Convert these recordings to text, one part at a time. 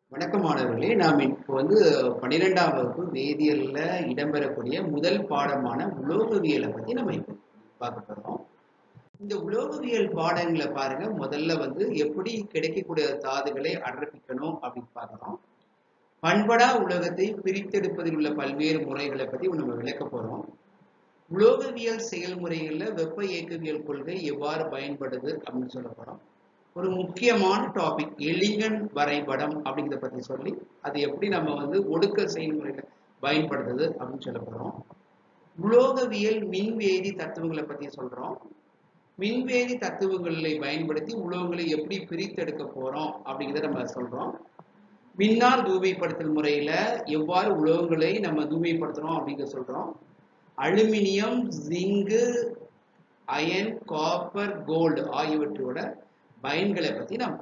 வணக்கம் மாணவர்களே நாம் இப்போ வந்து பன்னிரெண்டாம் வகுப்பு வேதியியல்ல இடம்பெறக்கூடிய முதல் பாடமான உலோகவியலை பத்தி நம்ம இப்போ பார்க்க போறோம் இந்த உலோகவியல் பாடங்களை பாருங்க முதல்ல வந்து எப்படி கிடைக்கக்கூடிய தாதுகளை அடர்ப்பிக்கணும் அப்படின்னு பார்க்கணும் பண்படா உலகத்தை பிரித்தெடுப்பதில் உள்ள பல்வேறு முறைகளை பத்தி நம்ம விளக்க போறோம் உலோகவியல் செயல்முறைகள்ல வெப்ப இயக்கவியல் கொள்கை எவ்வாறு பயன்படுது அப்படின்னு சொல்ல போறோம் ஒரு முக்கியமான டாபிக் எலிங்கன் வரைபடம் அப்படிங்கிறத பத்தி சொல்லி அது எப்படி நம்ம வந்து ஒடுக்க செயல்முறையில பயன்படுத்துது அப்படின்னு சொல்ல போறோம் உலோகவியல் மின்வேதி தத்துவங்களை பத்தி சொல்றோம் மின்வேதி தத்துவங்களை பயன்படுத்தி உலோகங்களை எப்படி பிரித்தெடுக்க போறோம் அப்படிங்கிறத நம்ம சொல்றோம் மின்னார் தூய்மைப்படுத்தல் முறையில எவ்வாறு உலோகங்களை நம்ம தூய்மைப்படுத்துறோம் அப்படிங்கிற சொல்றோம் aluminium zinc iron copper gold ஆகியவற்றோட பயன்களை பத்தி நம்ம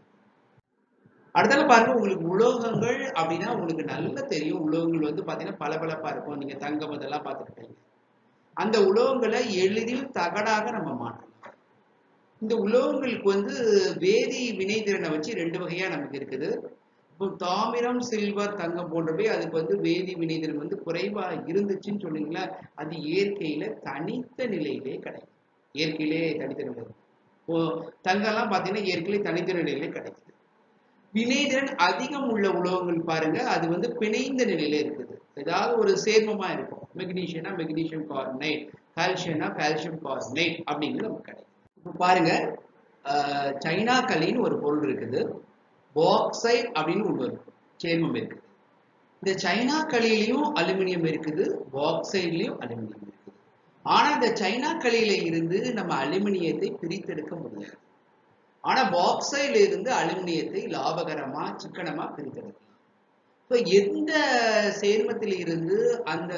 அடுத்தால பாருங்க உங்களுக்கு உலோகங்கள் அப்படின்னா உங்களுக்கு நல்லா தெரியும் உலோகங்கள் வந்து பாத்தீங்கன்னா பளபளப்பா இருக்கும் நீங்க தங்கம் இதெல்லாம் பார்த்துருப்பீங்க அந்த உலோகங்களை எளிதில் தகடாக நம்ம மாற்றலாம் இந்த உலோகங்களுக்கு வந்து வேதி வினைத்திறனை வச்சு ரெண்டு வகையா நமக்கு இருக்குது இப்போ தாமிரம் சில்வர் தங்கம் போன்றவை அதுக்கு வந்து வேதி வினைத்திறன் வந்து குறைவா இருந்துச்சுன்னு சொன்னீங்களா அது இயற்கையில தனித்த நிலையிலே கிடைக்கும் இயற்கையிலே தனித்த நிலை இப்போ தங்கம்லாம் பார்த்தீங்கன்னா இயற்கையிலே தனித்த நிலையிலே கிடைக்குது வினைதிறன் அதிகம் உள்ள உலோகங்கள் பாருங்க அது வந்து பிணைந்த நிலையில இருக்குது ஏதாவது ஒரு சேர்மமா இருக்கும் மெக்னீஷியம்னா மெக்னீஷியம் கார்பனேட் கால்சியம்னா கால்சியம் கார்பனேட் அப்படிங்கிறது நமக்கு கிடைக்கும் இப்போ பாருங்க சைனா களின்னு ஒரு பொருள் இருக்குது பாக்சைட் அப்படின்னு ஒன்று சேர்மம் இருக்குது இந்த சைனா களியிலையும் அலுமினியம் இருக்குது பாக்சைட்லயும் அலுமினியம் இருக்குது ஆனா இந்த சைனா களியில இருந்து நம்ம அலுமினியத்தை பிரித்தெடுக்க முடியாது ஆனா பாக்சைட்ல இருந்து அலுமினியத்தை லாபகரமா சிக்கனமா பிரித்தெடுக்கலாம் ஸோ எந்த சேர்மத்தில் இருந்து அந்த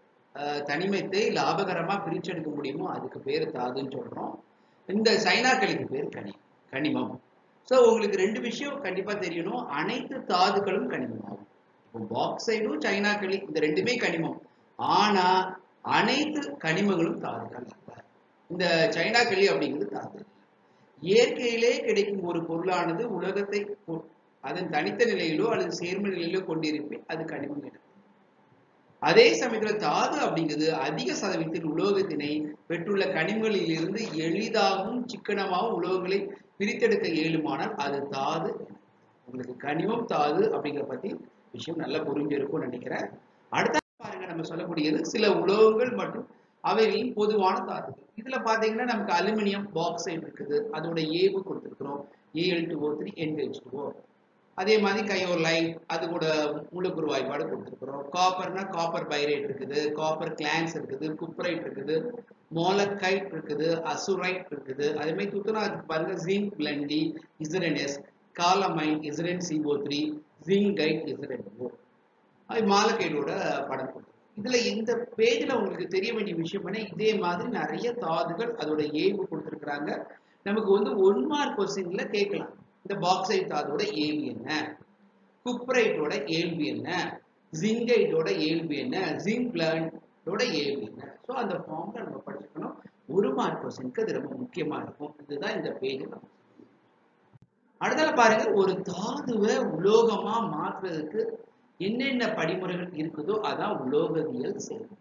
தனிமத்தை லாபகரமா பிரிச்செடுக்க முடியுமோ அதுக்கு பேர் தாதுன்னு சொல்றோம் இந்த சைனா களிக்கு பேர் கனி கனிமம் ஸோ உங்களுக்கு ரெண்டு விஷயம் கண்டிப்பா தெரியணும் அனைத்து தாதுக்களும் கனிமம் ஆகும் இப்போ பாக்சைடும் சைனா களி இந்த ரெண்டுமே கனிமம் ஆனா அனைத்து கனிமங்களும் தாதுக்கள் அல்ல இந்த சைனா களி அப்படிங்கிறது தாது இயற்கையிலே கிடைக்கும் ஒரு பொருளானது உலகத்தை அதன் தனித்த நிலையிலோ அல்லது சேர்ம நிலையிலோ கொண்டிருப்பின் அது கனிமம் கிடைக்கும் அதே சமயத்துல தாது அப்படிங்கிறது அதிக சதவீதத்தில் உலோகத்தினை பெற்றுள்ள கனிமங்களில் இருந்து எளிதாகவும் சிக்கனமாகவும் உலோகங்களை பிரித்தெடுக்க இயலுமானால் அது தாது உங்களுக்கு கனிமம் தாது அப்படிங்கிற பத்தி விஷயம் நல்லா புரிஞ்சிருக்கும்னு நினைக்கிறேன் அடுத்த பாருங்க நம்ம சொல்லக்கூடியது சில உலோகங்கள் மற்றும் அவைகளின் பொதுவான தாதுகள் இதுல பாத்தீங்கன்னா நமக்கு அலுமினியம் பாக்சைட் இருக்குது அதோட ஏவு கொடுத்துருக்கிறோம் AL two O three NH two O அதே மாதிரி கயோலைட் அது கூட மூலக்கூறு வாய்ப்பாடு கொடுத்துருக்குறோம் காப்பர்னா காப்பர் பைரேட் இருக்குது காப்பர் கிளான்ஸ் இருக்குது குப்ரைட் இருக்குது மோலக்கைட் இருக்குது அசுரைட் இருக்குது அதே மாதிரி துத்தனா பாருங்க ஜிங்க் பிளண்டி இசரன்எஸ் காலமைன் இசரன் சிஓ த்ரீ ஜிங்கைட் இசரன் ஓ அது மாலக்கைடோட படம் கொடுத்துருக்கு இதுல இந்த பேஜ்ல உங்களுக்கு தெரிய வேண்டிய விஷயம் என்ன இதே மாதிரி நிறைய தாதுகள் அதோட ஏவு கொடுத்துருக்குறாங்க நமக்கு வந்து ஒன் மார்க் கொஸ்டின்ல கேட்கலாம் இந்த பாக்சைட் தாதோட ஏவி என்ன குப்ரைட்டோட ஏல்வி என்ன ஜிங்கைட்டோட ஏல்வி என்ன ஜிங்க் பிளாண்டோட ஏல்வி என்ன ஸோ அந்த ஃபார்ம்ல நம்ம படிச்சுக்கணும் ஒரு மார்க் கொஸ்டினுக்கு அது ரொம்ப முக்கியமா இருக்கும் இதுதான் இந்த பேஜ் நம்ம அடுத்தால பாருங்க ஒரு தாதுவை உலோகமா மாற்றுறதுக்கு என்னென்ன படிமுறைகள் இருக்குதோ அதான் உலோகவியல் செயல்முறை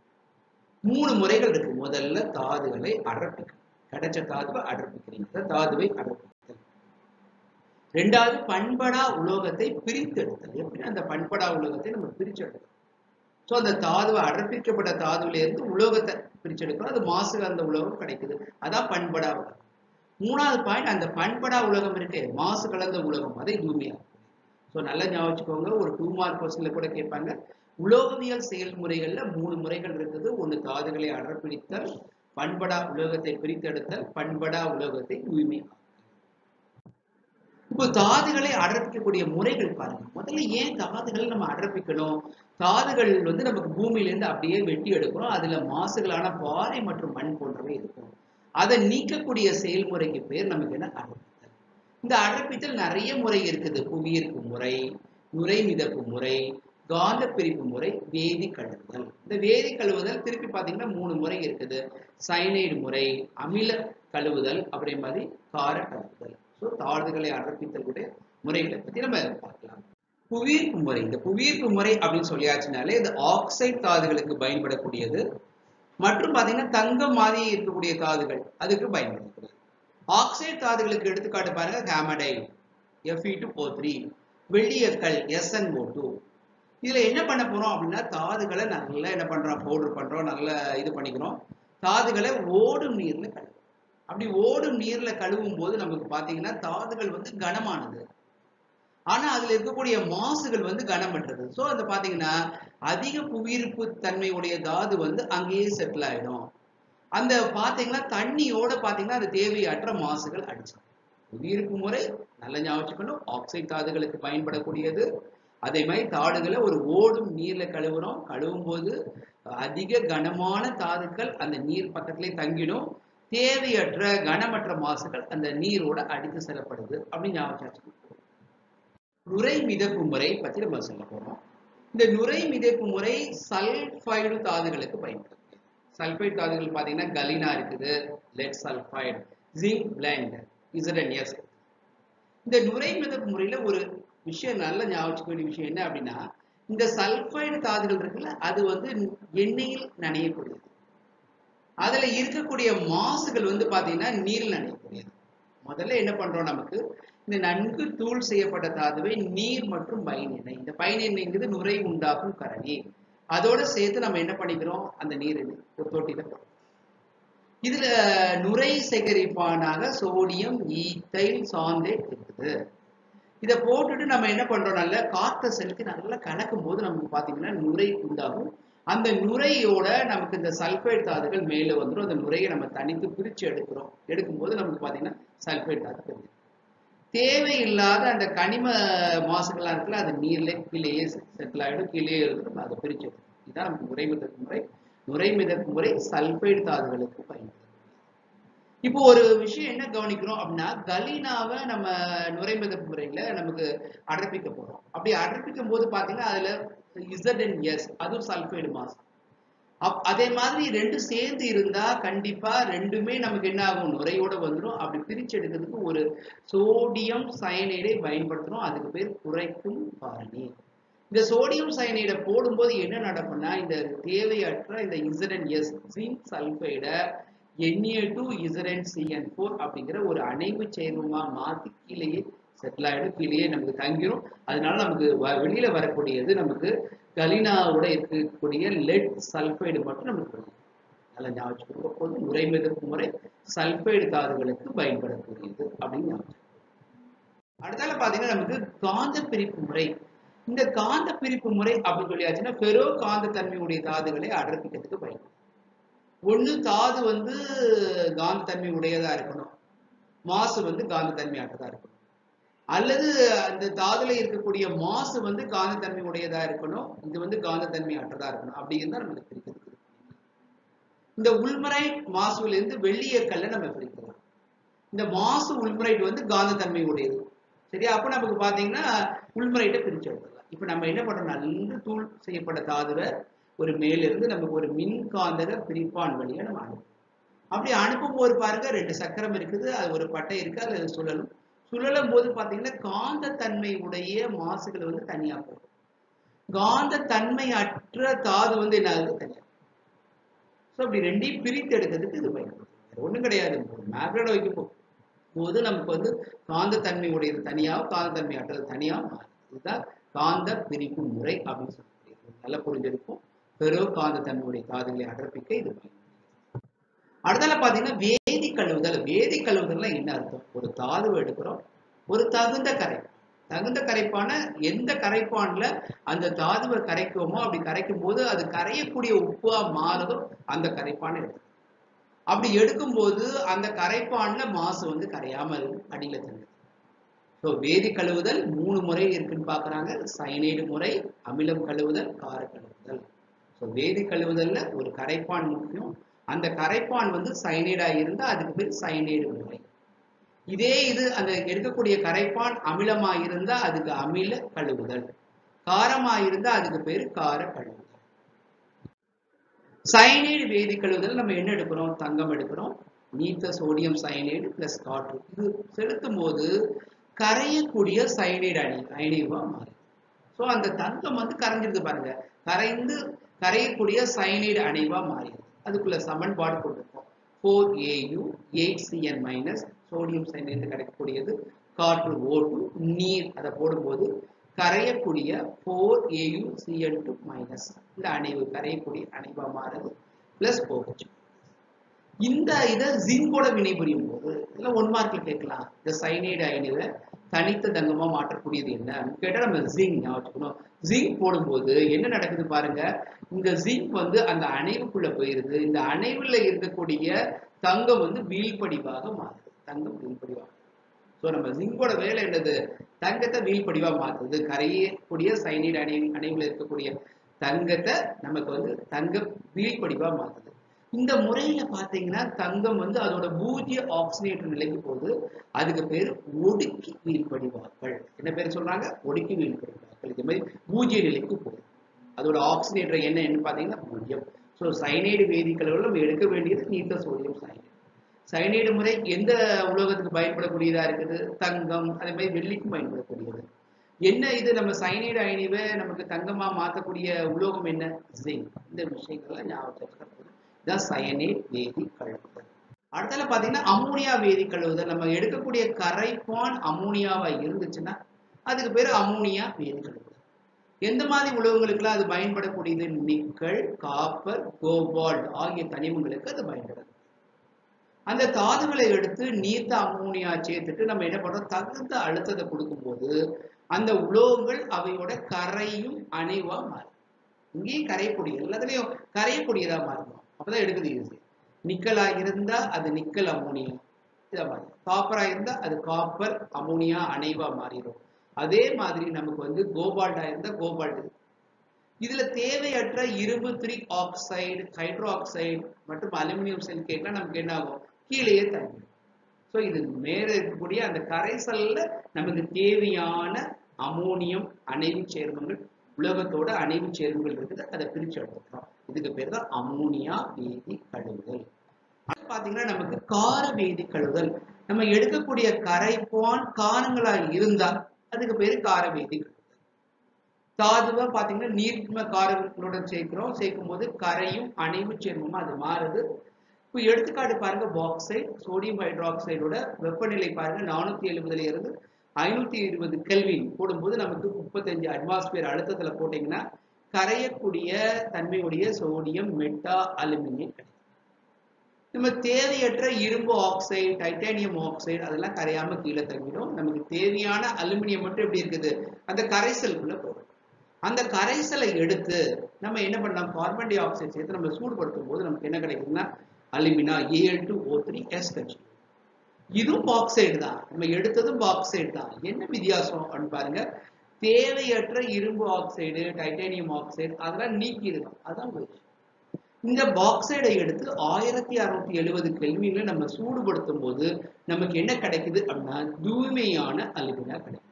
மூணு முறைகள் இருக்கு முதல்ல தாதுகளை அடர்ப்பிக்கணும் கிடைச்ச தாதுவை அடர்ப்பிக்கிறீங்க தாதுவை அடர்ப்பித்தல் ரெண்டாவது பண்படா உலோகத்தை பிரித்தெடுத்தல் எப்படி அந்த பண்படா உலோகத்தை நம்ம பிரிச்செடுக்கணும் ஸோ அந்த தாதுவை அடர்ப்பிக்கப்பட்ட தாதுவில இருந்து உலோகத்தை பிரிச்செடுக்கிறோம் அது மாசு கலந்த உலோகம் கிடைக்குது அதான் பண்படா உலகம் மூணாவது பாயிண்ட் அந்த பண்படா உலகம் இருக்கு மாசு கலந்த உலகம் அதை தூய்மையாகும் ஸோ நல்லா ஞாபகம் வச்சுக்கோங்க ஒரு டூ மார்க் கொஸ்டின்ல கூட கேட்பாங்க உலோகவியல் செயல்முறைகள்ல மூணு முறைகள் இருக்குது ஒன்று தாதுகளை அடர்பிடித்தல் பண்படா உலோகத்தை பிரித்தெடுத்தல் பண்படா உலோகத்தை தூய்மை இப்போ தாதுகளை அடர்ப்பிக்கக்கூடிய முறைகள் பாருங்க முதல்ல ஏன் தாதுகளை நம்ம அடர்ப்பிக்கணும் தாதுகள் வந்து நமக்கு பூமியிலேருந்து அப்படியே வெட்டி எடுக்கிறோம் அதுல மாசுகளான பாறை மற்றும் மண் போன்றவை இருக்கும் அதை நீக்கக்கூடிய செயல்முறைக்கு பேர் நமக்கு என்ன அடர்ப்பித்தல் இந்த அடர்ப்பித்தல் நிறைய முறை இருக்குது புவியீர்ப்பு முறை நுரை மிதப்பு முறை காந்த பிரிப்பு முறை வேதி கழுவுதல் இந்த வேதி கழுவுதல் திருப்பி பார்த்தீங்கன்னா மூணு முறை இருக்குது சைனைடு முறை அமில கழுவுதல் அப்படி மாதிரி கார கழுவுதல் ஸோ தாழ்வுகளை அடர்ப்பித்தல் கூட முறைகளை பற்றி நம்ம பார்க்கலாம் புவியீர்ப்பு முறை இந்த புவியீர்ப்பு முறை அப்படின்னு சொல்லியாச்சுனாலே இது ஆக்சைடு தாதுகளுக்கு பயன்படக்கூடியது மற்றும் பாத்தீங்கன்னா தங்கம் மாதிரி இருக்கக்கூடிய தாதுகள் அதுக்கு பயன்படக்கூடியது ஆக்சைடு தாதுகளுக்கு எடுத்துக்காட்டு பாருங்க கேமடை எஃப்இ டூ ஓ த்ரீ வெள்ளியக்கல் எஸ்என்ஓ டூ இதுல என்ன பண்ண போறோம் அப்படின்னா தாதுகளை நல்லா என்ன பண்றோம் பவுடர் பண்றோம் நல்லா இது பண்ணிக்கிறோம் தாதுகளை ஓடும் நீர்ல கழுவும் அப்படி ஓடும் நீர்ல கழுவும் போது நமக்கு பாத்தீங்கன்னா தாதுகள் வந்து கனமானது ஆனா அதுல இருக்கக்கூடிய மாசுகள் வந்து கனமற்றது சோ அந்த பாத்தீங்கன்னா அதிக புவியிருப்பு தன்மையுடைய தாது வந்து அங்கேயே செட்டில் ஆயிடும் அந்த பாத்தீங்கன்னா தண்ணியோட பாத்தீங்கன்னா அது தேவையற்ற மாசுகள் அடிச்சிடும் புவியிருப்பு முறை நல்ல ஞாபகம் வச்சுக்கணும் ஆக்சைடு தாதுகளுக்கு பயன்படக்கூடியது அதே மாதிரி தாடுகளை ஒரு ஓடும் நீர்ல கழுவுறோம் கழுவும் போது அதிக கனமான தாதுக்கள் அந்த நீர் பக்கத்திலே தங்கிடும் தேவையற்ற கனமற்ற மாசுகள் அந்த நீரோட அடித்து செல்லப்படுது அப்படின்னு ஞாபகம் வச்சுக்கணும் நுரை மிதப்பு முறை பத்தி நம்ம சொல்ல போறோம் இந்த நுரை மிதப்பு முறை சல்பைடு தாதுகளுக்கு பயன்படுது சல்பைடு தாதுகள் பாத்தீங்கன்னா கலினா இருக்குது லெட் சல்பைடு ஜிங்க் பிளண்ட் இசடன்எஸ் இந்த நுரை மிதப்பு முறையில ஒரு விஷயம் நல்ல ஞாபகம் வேண்டிய விஷயம் என்ன அப்படின்னா இந்த சல்பைடு தாதுகள் இருக்குல்ல அது வந்து எண்ணெயில் நனையக்கூடியது அதுல இருக்கக்கூடிய மாசுகள் வந்து பாத்தீங்கன்னா நீரில் நனையக்கூடியது முதல்ல என்ன பண்றோம் நமக்கு இந்த நன்கு தூள் செய்யப்பட்ட தாதுவை நீர் மற்றும் பயனெண்ணெய் இந்த பயனெண்ணெய்ங்கிறது நுரை உண்டாக்கும் கரணி அதோட சேர்த்து நம்ம என்ன பண்ணிக்கிறோம் அந்த நீர் ஒரு தொட்டியில போடுறோம் இதுல நுரை சேகரிப்பானாக சோடியம் ஈத்தைல் சாந்தேட் இருக்குது இதை போட்டுட்டு நம்ம என்ன பண்றோம் நல்ல காத்த செலுத்தி நல்லா கலக்கும் போது நமக்கு பாத்தீங்கன்னா நுரை உண்டாகும் அந்த நுரையோட நமக்கு இந்த சல்பைட் தாதுகள் மேலே வந்துடும் அந்த நுரையை நம்ம தனித்து பிரிச்சு எடுக்கிறோம் எடுக்கும்போது நமக்கு பாத்தீங்கன்னா சல்பைட் தாது தெரியும் தேவையில்லாத அந்த கனிம மாசுகள்லாம் இருக்குல்ல அது நீர்ல கீழேயே செட்டில் ஆகிடும் கீழே இருக்கும் அதை பிரிச்சு எடுக்கும் இதுதான் நமக்கு நுரை மிதப்பு முறை நுரை மிதப்பு முறை சல்பைடு தாதுகளுக்கு பயன்படுது இப்போ ஒரு விஷயம் என்ன கவனிக்கிறோம் அப்படின்னா கலீனாவை நம்ம நுரை மிதப்பு முறையில நமக்கு அடர்ப்பிக்க போறோம் அப்படி அடர்ப்பிக்கும் போது பாத்தீங்கன்னா அதுல இசட் அண்ட் எஸ் அதுவும் சல்பைடு மாசு அப் அதே மாதிரி ரெண்டும் சேர்ந்து இருந்தா கண்டிப்பா ரெண்டுமே நமக்கு என்ன ஆகும் நுரையோட வந்துடும் அப்படி பிரிச்சு எடுக்கிறதுக்கு ஒரு சோடியம் சயனைடை பயன்படுத்துறோம் அதுக்கு பேர் குறைக்கும் காரணி இந்த சோடியம் சயனைடை போடும்போது என்ன நடக்கும்னா இந்த தேவையற்ற இந்த இசரன் எஸ் ஜிங்க் சல்பைடை என்ஏ டூ இசரன் சிஎன் ஃபோர் அப்படிங்கிற ஒரு அணைவு சேர்மமா மாத்தி கீழேயே செட்டில் ஆயிடும் கீழேயே நமக்கு தங்கிரும் அதனால நமக்கு வெளியில வரக்கூடியது நமக்கு கலினாவோட இருக்கக்கூடிய லெட் சல்பைடு மட்டும் நமக்கு கிடைக்கும் நல்லா ஞாபகம் போது முறை மிதப்பு முறை சல்பைடு தாதுகளுக்கு பயன்படக்கூடியது அப்படின்னு ஞாபகம் அடுத்தால பாத்தீங்கன்னா நமக்கு காந்த பிரிப்பு முறை இந்த காந்த பிரிப்பு முறை அப்படின்னு சொல்லியாச்சுன்னா பெரோ காந்த தன்மையுடைய தாதுகளை அடர்ப்பிக்கிறதுக்கு பயன்படும் ஒண்ணு தாது வந்து காந்த தன்மை உடையதா இருக்கணும் மாசு வந்து காந்த தன்மையாட்டதா இருக்கணும் அல்லது அந்த தாதுல இருக்கக்கூடிய மாசு வந்து காந்தத்தன்மை உடையதா இருக்கணும் இது வந்து காந்தத்தன்மை அற்றதா இருக்கணும் அப்படி இருந்தா நமக்கு பிரிக்கிறது இந்த உள்மரைட் மாசுல இருந்து வெள்ளியக்கல்ல நம்ம பிரிக்கலாம் இந்த மாசு உள்மரைட் வந்து காந்தத்தன்மை உடையது சரியா அப்ப நமக்கு பாத்தீங்கன்னா உள்மரைட்டை பிரிச்சு எடுத்துக்கலாம் இப்ப நம்ம என்ன பண்றோம் நல்ல தூள் செய்யப்பட்ட தாதுவை ஒரு மேலிருந்து நமக்கு ஒரு மின்காந்தக பிரிப்பான் வழியா நம்ம அனுப்பும் அப்படி அனுப்பும் போது பாருங்க ரெண்டு சக்கரம் இருக்குது அது ஒரு பட்டை இருக்கு அதுல சுழலும் சுழலும் போது பாத்தீங்கன்னா காந்த தன்மை உடைய மாசுகள் வந்து தனியா போகும் காந்த தன்மை அற்ற தாது வந்து என்ன ஆகுது தனியா ஸோ அப்படி ரெண்டையும் பிரித்து எடுக்கிறதுக்கு இது பயன்படும் ஒண்ணும் கிடையாது மேக்னோட வைக்க போது நமக்கு வந்து காந்த தன்மை உடையது தனியாகவும் காந்த தன்மை அற்றது தனியாகவும் மாறுது இதுதான் காந்த பிரிப்பு முறை அப்படின்னு சொல்லக்கூடியது நல்லா புரிஞ்சிருக்கும் பெரோ காந்த தன்மையுடைய தாதுகளை அடர்ப்பிக்க இது பயன்படுது அடுத்தால பாத்தீங்கன்னா வேதி கழுவுதல் வேதி கழுவுதல்ல என்ன அர்த்தம் ஒரு தாதுவை எடுக்கிறோம் ஒரு தகுந்த கரை தகுந்த கரைப்பான எந்த கரைப்பான்ல அந்த தாதுவை கரைக்குவோமோ அப்படி கரைக்கும் போது அது கரையக்கூடிய உப்பா மாறுதோ அந்த கரைப்பானை எடுக்கும் அப்படி எடுக்கும்போது அந்த கரைப்பான்ல மாசு வந்து கரையாமல் அடியில தங்குது ஸோ வேதி கழுவுதல் மூணு முறை இருக்குன்னு பாக்குறாங்க சைனைடு முறை அமிலம் கழுவுதல் கார கழுவுதல் ஸோ வேதி கழுவுதல்ல ஒரு கரைப்பான் முக்கியம் அந்த கரைப்பான் வந்து சைனைடா இருந்தா அதுக்கு பேர் சைனைடு முறை இதே இது அந்த எடுக்கக்கூடிய கரைப்பான் அமிலமா இருந்தா அதுக்கு அமில கழுவுதல் காரமா இருந்தா அதுக்கு பேரு கார கழுவுதல் சயனைடு வேதி கழுவுதல் நம்ம என்ன எடுக்கிறோம் தங்கம் எடுக்கிறோம் நீத்த சோடியம் சயனைடு பிளஸ் காற்று இது செலுத்தும் போது கரையக்கூடிய சயனைடு அணி அயனிவா மாறும் ஸோ அந்த தங்கம் வந்து கரைஞ்சிருக்கு பாருங்க கரைந்து கரையக்கூடிய சயனைடு அணைவா மாறிடுது அதுக்குள்ள சமன்பாடு கொடுத்துருக்கோம் four AU eight CN minus sodium cyanide கிடைக்கக்கூடியது காற்று ஓட்டு நீர் அதை போடும்போது கரையக்கூடிய four AU CN two minus இந்த அணைவு கரையக்கூடிய அணைவா மாறுது பிளஸ் போகச்சு இந்த இதை ஜிங்கோட வினைபுரியும் போது இதெல்லாம் ஒன் மார்க்ல கேட்கலாம் இந்த சைனைடு அயனிவை தனித்த தங்கமா மாற்றக்கூடியது என்ன கேட்டா நம்ம ஜிங்க் ஞாபகம் வச்சுக்கணும் ஜிங்க் போடும்போது என்ன நடக்குது பாருங்க இந்த ஜிங்க் வந்து அந்த அணைவுக்குள்ள போயிருது இந்த அணைவுல இருக்கக்கூடிய தங்கம் வந்து வீழ்படிவாக மாறுது தங்கம் வீழ்படிவாக ஸோ நம்ம ஜிங்கோட வேலை என்னது தங்கத்தை வீழ்படிவா மாத்துது கரையக்கூடிய சைனைடு அணை அணைவுல இருக்கக்கூடிய தங்கத்தை நமக்கு வந்து தங்க வீழ்படிவா மாத்துது இந்த முறையில பாத்தீங்கன்னா தங்கம் வந்து அதோட பூஜ்ய ஆக்சினேட்டர் நிலைக்கு போகுது அதுக்கு பேர் ஒடுக்கி வீழ்படிவாக்கள் என்ன பேர் சொல்றாங்க ஒடுக்கி வீழ்படிவாக்கள் இது மாதிரி பூஜ்ய நிலைக்கு போகுது அதோட ஆக்சினேட்டர் என்ன என்ன பாத்தீங்கன்னா பூஜ்யம் ஸோ சைனைடு வேதிக்கலவில் நம்ம எடுக்க வேண்டியது நீர்த்த சோடியம் சைனைடு சைனைடு முறை எந்த உலோகத்துக்கு பயன்படக்கூடியதா இருக்குது தங்கம் அதே மாதிரி வெள்ளிக்கும் பயன்படக்கூடியது என்ன இது நம்ம சைனைடு அயனிவை நமக்கு தங்கமா மாத்தக்கூடிய உலோகம் என்ன ஜிங்க் இந்த விஷயங்கள்லாம் ஞாபகம் வச்சுக்கிறது இதான் சயனேட் வேதி கழுவுதல் அடுத்தால பாத்தீங்கன்னா அமோனியா வேதி கழுவுதல் நம்ம எடுக்கக்கூடிய கரைப்பான் அமோனியாவா இருந்துச்சுன்னா அதுக்கு பேரு அமோனியா வேதி கழுவுதல் எந்த மாதிரி உலோகங்களுக்குலாம் அது பயன்படக்கூடியது நிக்கல் காப்பர் கோபால்ட் ஆகிய தனிமங்களுக்கு அது பயன்படுது அந்த தாதுகளை எடுத்து நீர்த்த அமோனியா சேர்த்துட்டு நம்ம என்ன பண்றோம் தகுந்த அழுத்தத்தை கொடுக்கும்போது அந்த உலோகங்கள் அவையோட கரையும் அணைவா மாறும் இங்கேயும் கரையக்கூடிய எல்லாத்துலயும் கரையக்கூடியதா மாறும் அப்பதான் எடுக்குது ஈஸி நிக்கலா இருந்தா அது நிக்கல் அமோனியா இதை மாதிரி காப்பரா இருந்தா அது காப்பர் அமோனியா அணைவா மாறிடும் அதே மாதிரி நமக்கு வந்து கோபால்டா இருந்தா கோபால்ட் இதுல தேவையற்ற இரும்பு த்ரீ ஆக்சைடு ஹைட்ரோ ஆக்சைடு மற்றும் அலுமினியம் சிலிகேட்லாம் நமக்கு என்ன ஆகும் கீழேயே தங்கிடும் ஸோ இது மேல இருக்கக்கூடிய அந்த கரைசல்ல நமக்கு தேவையான அமோனியம் அணைவு சேர்மங்கள் உலகத்தோட அணைவு சேர்மங்கள் இருக்குது அதை பிரிச்சு எடுத்துக்கிறோம் இதுக்கு பேர் தான் அமோனியா வேதி கழுவுதல் அது பாத்தீங்கன்னா நமக்கு கார வேதி கழுவுதல் நம்ம எடுக்கக்கூடிய கரைப்பான் காரங்களா இருந்தா அதுக்கு பேரு கார வேதி கழுவுதல் தாதுவா பாத்தீங்கன்னா நீர்ம காரங்களுடன் சேர்க்கிறோம் சேர்க்கும் போது கரையும் அணைவு சேர்மமா அது மாறுது இப்போ எடுத்துக்காட்டு பாருங்க பாக்சைட் சோடியம் ஹைட்ராக்சைடோட வெப்பநிலை பாருங்க நானூத்தி எழுபதுல இருந்து ஐநூத்தி இருபது கெல்வின் போடும்போது நமக்கு முப்பத்தஞ்சு அட்மாஸ்பியர் அழுத்தத்துல போட்டீங்கன்னா கரையக்கூடிய தன்மையுடைய சோடியம் மெட்டா அலுமினியம் கிடைக்கும் நம்ம தேவையற்ற இரும்பு ஆக்சைடு டைட்டானியம் ஆக்சைடு அதெல்லாம் கரையாம கீழே தங்கிடும் நமக்கு தேவையான அலுமினியம் மட்டும் எப்படி இருக்குது அந்த கரைசலுக்குள்ள போகும் அந்த கரைசலை எடுத்து நம்ம என்ன பண்ணலாம் கார்பன் டை ஆக்சைடு சேர்த்து நம்ம சூடுபடுத்தும் போது நமக்கு என்ன கிடைக்குதுன்னா alumina AL two O three எஸ் கட்சி இதுவும் பாக்சைடு தான் நம்ம எடுத்ததும் பாக்சைடு தான் என்ன வித்தியாசம் அப்படின்னு பாருங்க தேவையற்ற இரும்பு ஆக்சைடு டைட்டானியம் ஆக்சைடு அதெல்லாம் நீக்கிடுவோம் அதான் போயிடுச்சு இந்த பாக்சைடை எடுத்து ஆயிரத்தி அறுநூத்தி எழுபது கெல்வின்ல நம்ம சூடுபடுத்தும் போது நமக்கு என்ன கிடைக்குது அப்படின்னா தூய்மையான அலுமினா கிடைக்கும்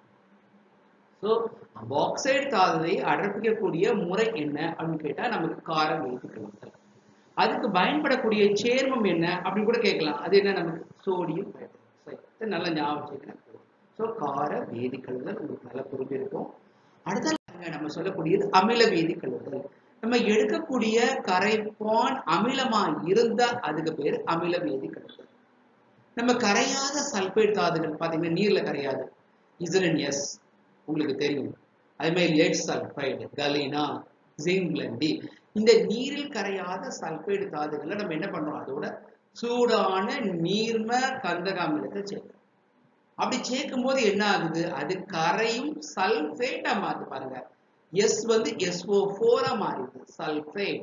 ஸோ பாக்சைடு தாதுவை அடர்ப்பிக்கக்கூடிய முறை என்ன அப்படின்னு கேட்டா நமக்கு காரம் வைத்து கழித்தல் அதுக்கு பயன்படக்கூடிய சேர்மம் என்ன அப்படின்னு கூட கேட்கலாம் அது என்ன நமக்கு சோடியம் ஹைட்ராக்சைடு நல்லா ஞாபகம் வச்சுக்கணும் ஸோ கார வேதி கழுவுதல் உங்களுக்கு நல்லா புரிஞ்சிருக்கும் அடுத்த நம்ம சொல்லக்கூடியது அமில வேதி கழுவுதல் நம்ம எடுக்கக்கூடிய கரைப்பான் அமிலமா இருந்தா அதுக்கு பேர் அமில வேதி கழுவுதல் நம்ம கரையாத சல்பேட் தாதுகள் பாத்தீங்கன்னா நீர்ல கரையாது இசரன் எஸ் உங்களுக்கு தெரியும் அதே மாதிரி லெட் சல்பைடு கலீனா ஜிங்லண்டி இந்த நீரில் கரையாத சல்பைடு தாதுகளை நம்ம என்ன பண்றோம் அதோட சூடான நீர்ம கந்தக அமிலத்தை சேர்க்கிறோம் அப்படி சேர்க்கும் போது என்ன ஆகுது அது கரையும் சல்பேட்டா மாத்து பாருங்க எஸ் வந்து எஸ்ஓ ஃபோரா மாறிடுது சல்பேட்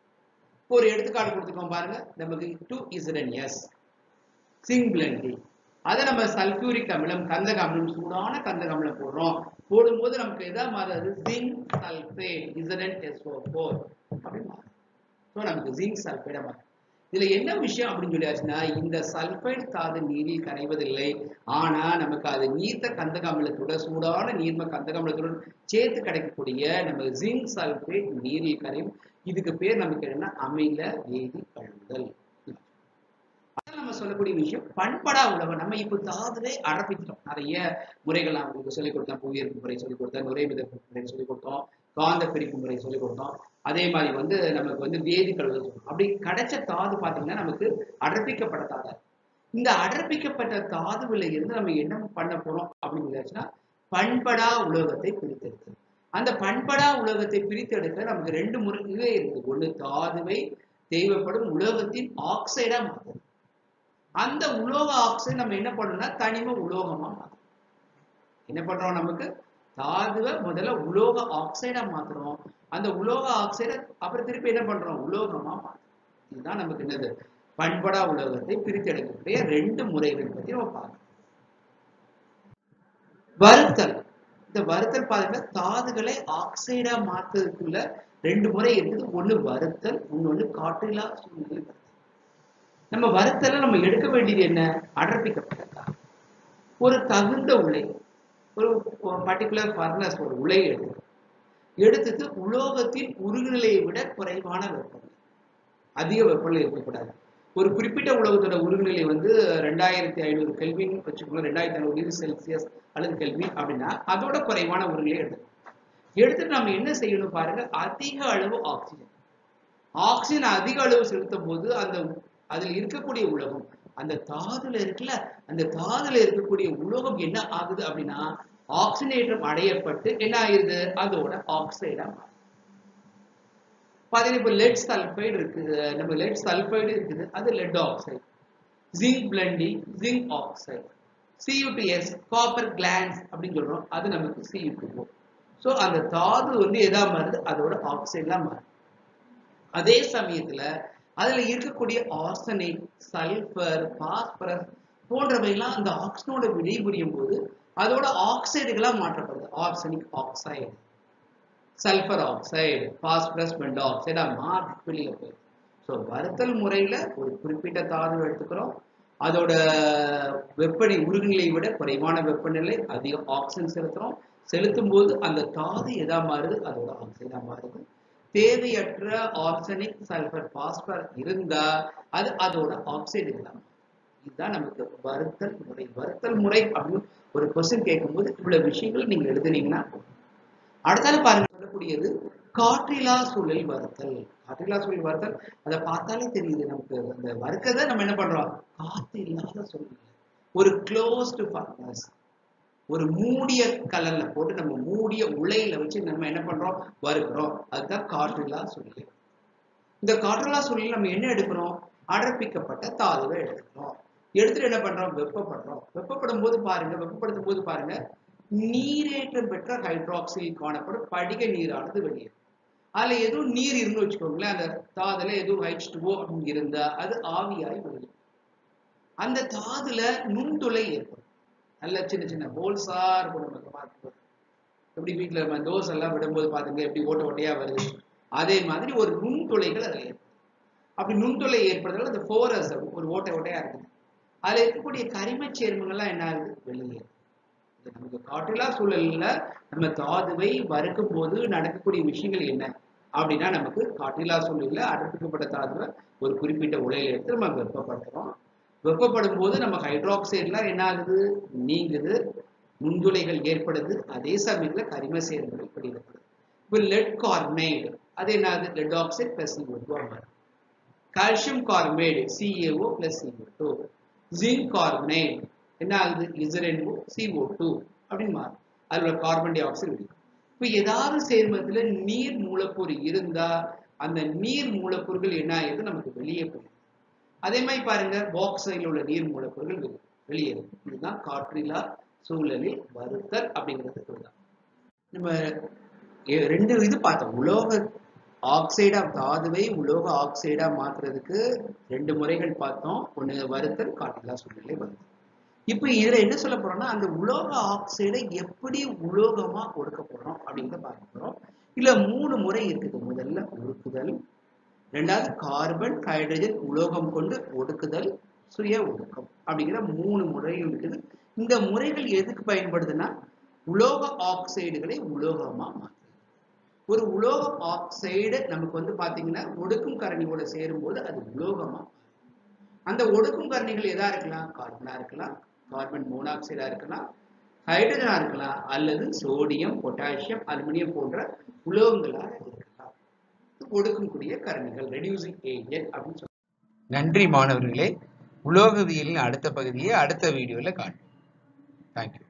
ஒரு எடுத்துக்காட்டு கொடுத்துக்கோம் பாருங்க நமக்கு டூ இசடன் எஸ் சிங்பிளண்டி அதை நம்ம சல்பியூரிக் அமிலம் கந்தக அமிலம் சூடான கந்தக அமிலம் போடுறோம் போடும்போது நமக்கு எதா மாறாது ஜிங்க் சல்பேட் இசடன் எஸ்ஓ ஃபோர் அப்படின்னு மாறும் ஸோ நமக்கு ஜிங்க் சல்பேடா மாறும் இதுல என்ன விஷயம் அப்படின்னு சொல்லியாச்சுன்னா இந்த சல்பைடு தாது நீரில் கரைவதில்லை ஆனா நமக்கு அது நீர்த்த கந்தக அமிலத்தோட சூடான நீர்ம கந்தக அமிலத்துடன் சேர்த்து கிடைக்கக்கூடிய நம்ம ஜிங்க் சல்பேட் நீரில் கரையும் இதுக்கு பேர் நமக்கு என்னன்னா அமில வேதி கழுவுதல் நம்ம சொல்லக்கூடிய விஷயம் பண்படா உழவன் நம்ம இப்போ தாதுவே அடப்பிட்டோம் நிறைய முறைகள் நான் உங்களுக்கு சொல்லிக் கொடுத்தேன் புவியீர்ப்பு முறை சொல்லிக் கொடுத்தேன் நுரை மிதப்பு முறை சொல்லிக் கொடுத்தோம் காந்த பிரிப்பு முறை சொல்லிக் கொடுத்தோம் அதே மாதிரி வந்து நமக்கு வந்து வேதி கழுவுதல் சொல்றோம் அப்படி கிடைச்ச தாது பார்த்தீங்கன்னா நமக்கு அடர்ப்பிக்கப்பட்ட தாதா இந்த அடர்ப்பிக்கப்பட்ட தாதுவில இருந்து நம்ம என்ன பண்ண போறோம் அப்படின்னு பண்படா உலோகத்தை பிரித்தெடுக்கிறது அந்த பண்படா உலோகத்தை பிரித்தெடுக்க நமக்கு ரெண்டு முறைகளே இருக்குது ஒண்ணு தாதுவை தேவைப்படும் உலோகத்தின் ஆக்சைடா மாற்றுறது அந்த உலோக ஆக்சைடு நம்ம என்ன பண்ணோம்னா தனிம உலோகமா மாற்றணும் என்ன பண்றோம் நமக்கு தாதுவை முதல்ல உலோக ஆக்சைடா மாத்துறோம் அந்த உலோக ஆக்சைடை அப்புறம் திருப்பி என்ன பண்றோம் உலோகமா மாத்துறோம் இதுதான் நமக்கு என்னது பண்படா உலோகத்தை பிரித்தெடுக்கக்கூடிய ரெண்டு முறைகள் பத்தி நம்ம பார்க்கணும் வருத்தல் இந்த வருத்தல் பாத்தீங்கன்னா தாதுகளை ஆக்சைடா மாத்துறதுக்குள்ள ரெண்டு முறை இருக்குது ஒண்ணு வருத்தல் இன்னொன்னு காற்றிலா சூழ்நிலை வருத்தல் நம்ம வருத்தல நம்ம எடுக்க வேண்டியது என்ன அடர்ப்பிக்கப்பட்ட தாது ஒரு தகுந்த உலை ஒரு பர்டிகுலர் ஃபர்னஸ் ஒரு உலை எடுத்து எடுத்துட்டு உலோகத்தின் உருகுநிலையை விட குறைவான வெப்பநிலை அதிக வெப்பநிலை இருக்கக்கூடாது ஒரு குறிப்பிட்ட உலோகத்தோட உருகுநிலை வந்து ரெண்டாயிரத்தி ஐநூறு கெல்வின் வச்சுக்கோங்க ரெண்டாயிரத்தி ஐநூறு டிகிரி செல்சியஸ் அல்லது கெல்வின் அப்படின்னா அதோட குறைவான உருநிலை எடுத்து எடுத்துட்டு நம்ம என்ன செய்யணும் பாருங்க அதிக அளவு ஆக்சிஜன் ஆக்சிஜன் அதிக அளவு செலுத்தும் போது அந்த அதில் இருக்கக்கூடிய உலகம் அந்த தாதுல இருக்குல்ல அந்த தாதுல இருக்கக்கூடிய உலோகம் என்ன ஆகுது அப்படின்னா ஆக்சிஜனேற்றம் அடையப்பட்டு என்ன ஆயிருது அதோட ஆக்சைடா மாறுது பாத்தீங்கன்னா இப்போ லெட் சல்ஃபைடு இருக்குது நம்ம லெட் சல்ஃபைடு இருக்குது அது lead oxide zinc blende zinc oxide சியூடிஎஸ் காப்பர் கிளான்ஸ் அப்படின்னு சொல்றோம் அது நமக்கு சியூ ஸோ அந்த தாது வந்து எதா மாறுது அதோட ஆக்சைட்லாம் மாறுது அதே சமயத்துல அதுல இருக்கக்கூடிய ஆர்சனிக் சல்ஃபர் பாஸ்பரஸ் போன்றவையெல்லாம் அந்த ஆக்சிஜனோட வினைபுரியும் போது அதோட ஆக்சைடுகளா மாற்றப்படுது arsenic oxide sulphur oxide phosphorus மெண்டோ ஆக்சைடா மாறி வெளியில போயிடும் ஸோ வறுத்தல் முறையில ஒரு குறிப்பிட்ட தாது எடுத்துக்கிறோம் அதோட வெப்பநிலை உருகுநிலையை விட குறைவான வெப்பநிலை அதிக ஆக்சிஜன் செலுத்துறோம் செலுத்தும் போது அந்த தாது எதா மாறுது அதோட ஆக்சைடா மாறுது தேவையற்ற ஆர்சனிக் சல்ஃபர் பாஸ்பர் இருந்தா அது அதோட ஆக்சைடு தான் இதுதான் நமக்கு வருத்தல் முறை வருத்தல் முறை அப்படின்னு ஒரு கொஸ்டின் கேட்கும்போது இவ்வளவு விஷயங்கள் நீங்க எழுதுனீங்கன்னா அடுத்தால பாருங்க சொல்லக்கூடியது காற்றிலா சூழல் வருத்தல் காற்றிலா சூழல் வருத்தல் அதை பார்த்தாலே தெரியுது நமக்கு அந்த வறுக்கதை நம்ம என்ன பண்றோம் காத்து இல்லாத சூழ்நிலை ஒரு க்ளோஸ்டு ஃபர்னஸ் ஒரு மூடிய கலன்ல போட்டு நம்ம மூடிய உலையில வச்சு நம்ம என்ன பண்றோம் வறுக்கிறோம் அதுதான் காற்றில்லா சூழ்நிலை இந்த காற்றில்லா சூழ்நிலை நம்ம என்ன எடுக்கிறோம் அடர்ப்பிக்கப்பட்ட தாதுவை எடுத்துக்கிறோம் எடுத்துட்டு என்ன பண்றோம் வெப்பப்படுறோம் வெப்பப்படும் போது பாருங்க வெப்பப்படுத்தும் போது பாருங்க நீரேற்றம் பெற்ற ஹைட்ராக்சில் காணப்படும் படிக நீரானது வெளியேறும் அதுல எதுவும் நீர் இருந்து வச்சுக்கோங்களேன் அந்த தாதுல எதுவும் ஹைச் டூ அப்படின்னு இருந்தா அது ஆவியாய் வெளியேறும் அந்த தாதுல நுண்துளை ஏற்படும் நல்ல சின்ன சின்ன ஹோல்ஸா இருக்கும் நமக்கு பார்க்கும்போது எப்படி வீட்டுல நம்ம தோசை எல்லாம் விடும்போது பாத்துங்க எப்படி ஓட்ட ஓட்டையா வருது அதே மாதிரி ஒரு நுண்துளைகள் அதுல ஏற்படும் அப்படி நுண்துளை ஏற்படுறதால அந்த ஃபோரஸ் ஒரு ஓட்டை ஓட்டையா இருக்குது அதுல இருக்கக்கூடிய கரிம சேர்மங்கள்லாம் என்ன ஆகுது வெளியே இது நமக்கு காற்றில்லா சூழல்ல நம்ம தாதுவை வறுக்கும் போது நடக்கக்கூடிய விஷயங்கள் என்ன அப்படின்னா நமக்கு காற்றில்லா சூழல்ல அடர்ப்பிக்கப்பட்ட தாதுவை ஒரு குறிப்பிட்ட உலையில எடுத்து நம்ம வெப்பப்படுத்துறோம் வெப்பப்படும் போது நம்ம ஹைட்ராக்சைடுலாம் என்ன ஆகுது நீங்குது நுண்துளைகள் ஏற்படுது அதே சமயத்துல கரிம சேர்மங்கள் வெளியிடப்படுது இப்போ லெட் கார்பைடு அது என்ன ஆகுது லெட் ஆக்சைடு பிளஸ் CO2 மாறும் calcium carbide CaO plus CO2 zinc carbonate என்ன ஆகுது இசரென்போ CO2 டூ அப்படின்னு மாறும் அதுல கார்பன் டை ஆக்சைடு வெடிக்கும் இப்போ ஏதாவது சேர்மத்துல நீர் மூலக்கூறு இருந்தா அந்த நீர் மூலக்கூறுகள் என்ன ஆகுது நமக்கு வெளியே போயிடும் அதே மாதிரி பாருங்க பாக்ஸையில் உள்ள நீர் மூலக்கூறுகள் வெளி- வெளியேறும் இதுதான் காற்றில்லா சூழலில் வருத்தல் அப்படிங்கிறது இதுதான் நம்ம எ- ரெண்டு இது பார்த்தோம் உலோக ஆக்சைடா தாதுவை உலோக ஆக்சைடா மாத்துறதுக்கு ரெண்டு முறைகள் பார்த்தோம் ஒண்ணு வருத்தல் காற்றில்லா சூழ்நிலை வருத்தல் இப்போ இதுல என்ன சொல்ல போறோம்னா அந்த உலோக ஆக்சைடை எப்படி உலோகமா கொடுக்க போறோம் அப்படிங்கிறத பார்க்க போறோம் இதுல மூணு முறை இருக்குது முதல்ல உருக்குதல் ரெண்டாவது கார்பன் ஹைட்ரஜன் உலோகம் கொண்டு ஒடுக்குதல் சுய ஒடுக்கம் அப்படிங்கிற மூணு முறைகள் இருக்குது இந்த முறைகள் எதுக்கு பயன்படுதுன்னா உலோக ஆக்சைடுகளை உலோகமா மாற்றுது ஒரு உலோக ஆக்சைடு நமக்கு வந்து பாத்தீங்கன்னா ஒடுக்கும் கரணியோட சேரும்போது அது உலோகமா மாறும். அந்த ஒடுக்கும் காரணிகள் எதா இருக்கலாம் கார்பனா இருக்கலாம் கார்பன் மோனாக்சைடா இருக்கலாம் ஹைட்ரஜனா இருக்கலாம் அல்லது சோடியம் பொட்டாசியம் அலுமினியம் போன்ற உலோகங்களா இருக்கலாம் ஒடுக்கக்கூடிய காரணிகள் ரெடியூசிங் ஏஜென்ட் அப்படின்னு சொல்லுவாங்க நன்றி மாணவர்களே உலோகவியலின் அடுத்த பகுதியை அடுத்த வீடியோல காணும் தேங்க்யூ